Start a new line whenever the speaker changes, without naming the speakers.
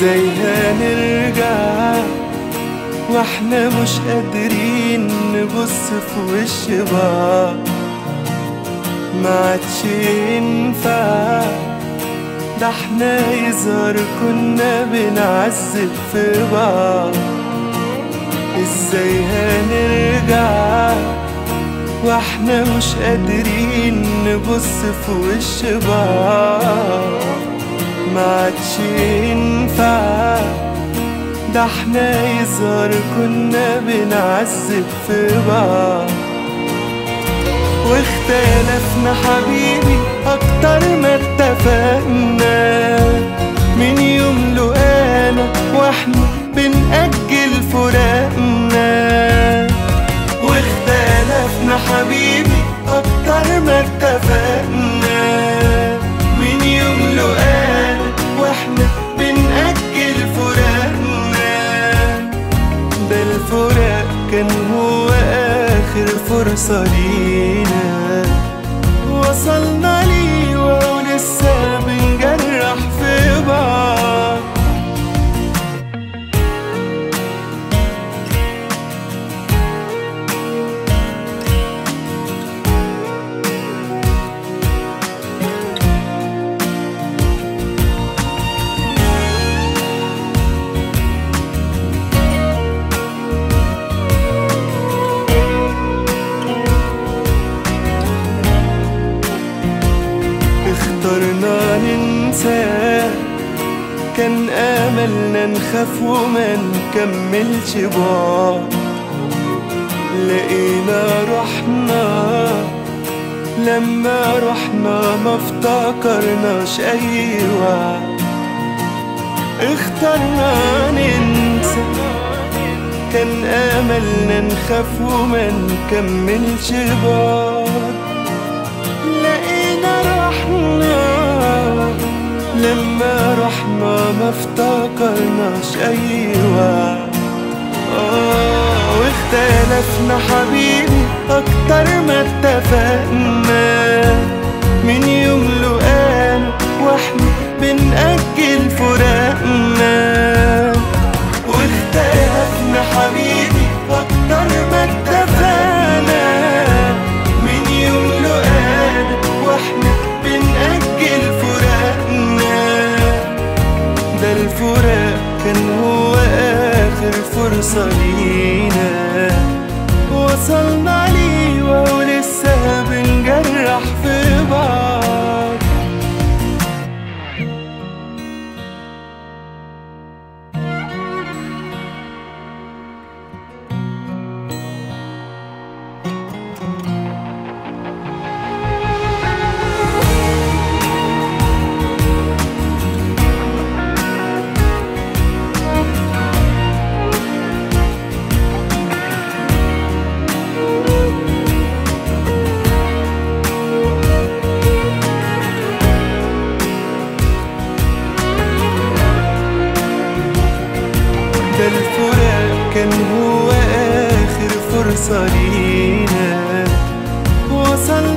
ازاي هنرجع واحنا مش قادرين نبص في وش بعض ما عادش ينفع ده احنا يظهر كنا بنعذب في بعض ازاي هنرجع واحنا مش قادرين نبص في وش بعض ما عادش ينفع ده احنا يظهر كنا بنعذب في بعض واختلفنا حبيبي اكتر ما اتفقنا من يوم لقانا واحنا بنأجل فراقنا واختلفنا حبيبي اكتر ما اتفقنا من يوم لقانا واحنا بنأجل فراقنا ده الفراق كان هو آخر فرصة لينا وصلنا ليه وهو لسه بنجرح في بعض اخترنا ننسى كان املنا نخاف وما نكملش بعض لقينا رحنا لما رحنا ما افتكرناش اي وعد اخترنا ننسى كان املنا نخاف وما نكملش بعض لقينا رحنا لما رحنا ما افتكرناش اي وعد اه واختلفنا حبيبي اكتر ما اتفقنا من يوم لقانا واحنا بنأجل فراقنا واختلفنا حبيبي اكتر ما اتفقنا من يوم لقانا واحنا بنأجل فراقنا ده الفراق كان هو آخر فرصة لينا وصلنا ليه وهو لسه بنجرح في بعض ده الفراق كان هو آخر فرصة لينا وصلنا